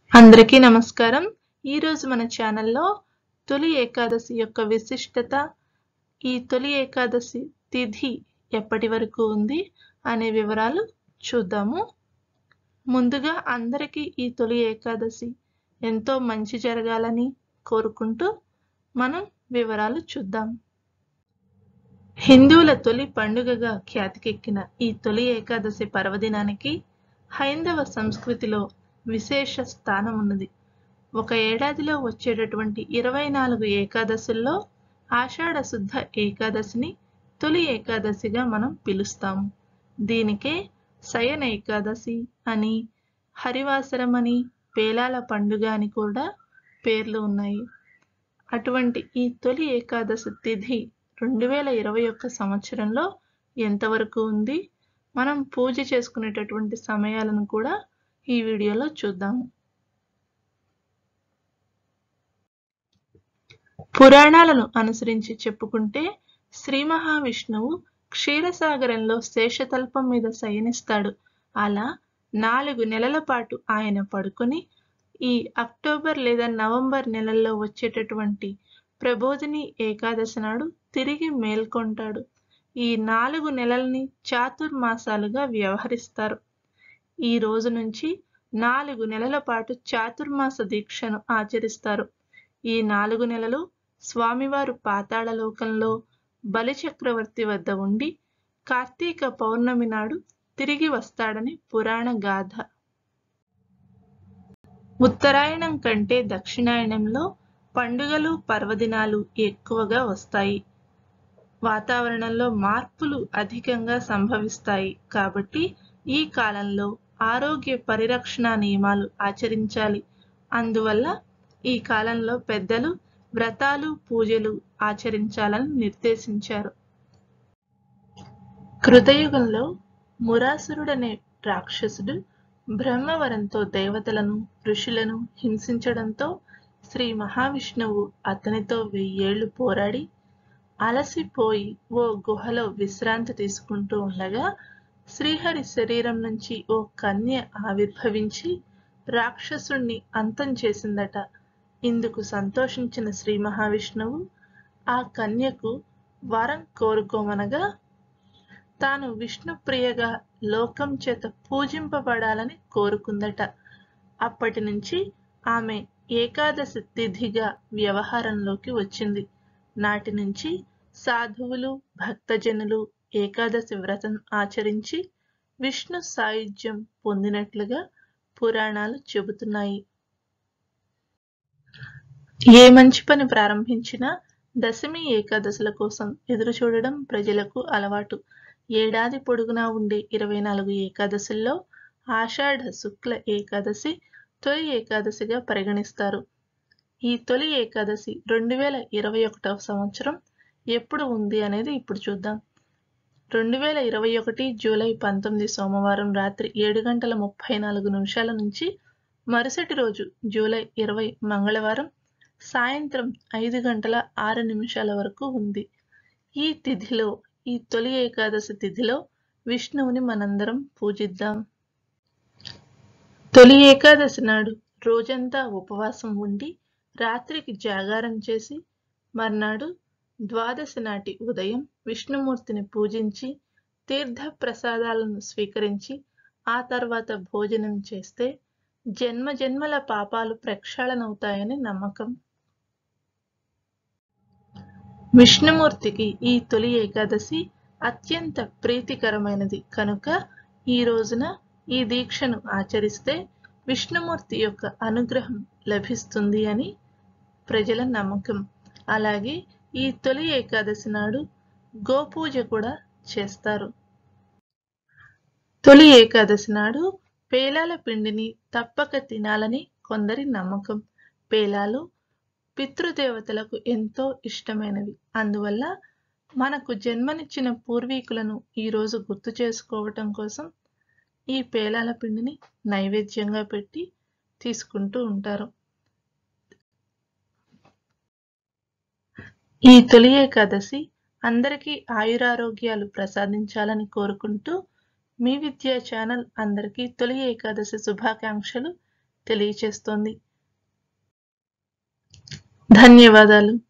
అందరికీ నమస్కారం ఈరోజు మన ఛానల్లో తొలి ఏకాదశి యొక్క విశిష్టత ఈ తొలి ఏకాదశి తిథి ఎప్పటి వరకు ఉంది అనే వివరాలు చూద్దాము ముందుగా అందరికీ ఈ తొలి ఏకాదశి ఎంతో మంచి జరగాలని కోరుకుంటూ మనం వివరాలు చూద్దాం హిందువుల తొలి పండుగగా ఖ్యాతికెక్కిన ఈ తొలి ఏకాదశి పర్వదినానికి హైందవ సంస్కృతిలో విశేష స్థానం ఉన్నది ఒక ఏడాదిలో వచ్చేటటువంటి ఇరవై నాలుగు ఏకాదశుల్లో ఆషాఢ శుద్ధ ఏకాదశిని తొలి ఏకాదశిగా మనం పిలుస్తాము దీనికే శయన ఏకాదశి అని హరివాసరం అని పేలాల పండుగ అని కూడా పేర్లు ఉన్నాయి అటువంటి ఈ తొలి ఏకాదశి తిథి రెండు వేల ఇరవై ఒక్క సంవత్సరంలో ఎంతవరకు ఉంది మనం పూజ చేసుకునేటటువంటి సమయాలను కూడా ఈ వీడియోలో చూద్దాము పురాణాలను అనుసరించి చెప్పుకుంటే శ్రీ మహావిష్ణువు క్షీరసాగరంలో శేషతల్పం మీద శయనిస్తాడు అలా నాలుగు నెలల పాటు ఆయన పడుకొని ఈ అక్టోబర్ లేదా నవంబర్ నెలల్లో వచ్చేటటువంటి ప్రబోధిని ఏకాదశి నాడు తిరిగి మేల్కొంటాడు ఈ నాలుగు నెలల్ని చాతుర్మాసాలుగా వ్యవహరిస్తారు ఈ రోజు నుంచి నాలుగు నెలల పాటు చాతుర్మాస దీక్షను ఆచరిస్తారు ఈ నాలుగు నెలలు స్వామివారు పాతాళ లోకంలో బలిచక్రవర్తి వద్ద ఉండి కార్తీక పౌర్ణమి నాడు తిరిగి వస్తాడని పురాణ గాథ ఉత్తరాయణం కంటే దక్షిణాయనంలో పండుగలు పర్వదినాలు ఎక్కువగా వస్తాయి వాతావరణంలో మార్పులు అధికంగా సంభవిస్తాయి కాబట్టి ఈ కాలంలో ఆరోగ్య పరిరక్షణ నియమాలు ఆచరించాలి అందువల్ల ఈ కాలంలో పెద్దలు వ్రతాలు పూజలు ఆచరించాలని నిర్దేశించారు కృతయుగంలో మురాసురుడనే రాక్షసుడు బ్రహ్మవరంతో దేవతలను ఋషులను హింసించడంతో శ్రీ మహావిష్ణువు అతనితో వెయ్యేళ్లు పోరాడి అలసిపోయి ఓ గుహలో విశ్రాంతి తీసుకుంటూ ఉండగా శ్రీహరి శరీరం నుంచి ఓ కన్య ఆవిర్భవించి రాక్షసుణ్ణి అంతం చేసిందట ఇందుకు సంతోషించిన శ్రీ మహావిష్ణువు ఆ కన్యకు వరం కోరుకోమనగా తాను విష్ణుప్రియగా లోకం చేత పూజింపబడాలని కోరుకుందట అప్పటి నుంచి ఆమె ఏకాదశి తిథిగా వ్యవహారంలోకి వచ్చింది నాటి నుంచి సాధువులు భక్తజనులు ఏకాదశి వ్రతం ఆచరించి విష్ణు సాయుధ్యం పొందినట్లుగా పురాణాలు చెబుతున్నాయి ఏ మంచి పని ప్రారంభించినా దశమి ఏకాదశుల కోసం ఎదురు చూడడం ప్రజలకు అలవాటు ఏడాది పొడుగునా ఉండే ఇరవై నాలుగు ఏకాదశుల్లో ఆషాఢ శుక్ల ఏకాదశి తొలి ఏకాదశిగా పరిగణిస్తారు ఈ తొలి ఏకాదశి రెండు వేల ఇరవై ఒకటవ సంవత్సరం ఎప్పుడు ఉంది అనేది ఇప్పుడు చూద్దాం రెండు వేల ఇరవై ఒకటి జూలై పంతొమ్మిది సోమవారం రాత్రి ఏడు గంటల ముప్పై నాలుగు నిమిషాల నుంచి మరుసటి రోజు జూలై ఇరవై మంగళవారం సాయంత్రం ఐదు గంటల ఆరు నిమిషాల వరకు ఉంది ఈ తిథిలో ఈ తొలి ఏకాదశి తిథిలో విష్ణువుని మనందరం పూజిద్దాం తొలి ఏకాదశి నాడు రోజంతా ఉపవాసం ఉండి రాత్రికి జాగారం చేసి మర్నాడు ద్వాదశి నాటి ఉదయం విష్ణుమూర్తిని పూజించి తీర్థ ప్రసాదాలను స్వీకరించి ఆ తర్వాత భోజనం చేస్తే జన్మ జన్మల పాపాలు ప్రక్షాళనవుతాయని నమ్మకం విష్ణుమూర్తికి ఈ తొలి ఏకాదశి అత్యంత ప్రీతికరమైనది కనుక ఈ రోజున ఈ దీక్షను ఆచరిస్తే విష్ణుమూర్తి యొక్క అనుగ్రహం లభిస్తుంది అని ప్రజల నమ్మకం అలాగే ఈ తొలి ఏకాదశి నాడు గోపూజ కూడా చేస్తారు తొలి ఏకాదశి నాడు పేలాల పిండిని తప్పక తినాలని కొందరి నమ్మకం పేలాలు పితృదేవతలకు ఎంతో ఇష్టమైనవి అందువల్ల మనకు జన్మనిచ్చిన పూర్వీకులను ఈరోజు గుర్తు చేసుకోవటం కోసం ఈ పేలాల పిండిని నైవేద్యంగా పెట్టి తీసుకుంటూ ఉంటారు ఈ తొలి ఏకాదశి అందరికీ ఆయురారోగ్యాలు ప్రసాదించాలని కోరుకుంటూ మీ విద్యా ఛానల్ అందరికీ తొలి ఏకాదశి శుభాకాంక్షలు తెలియచేస్తోంది ధన్యవాదాలు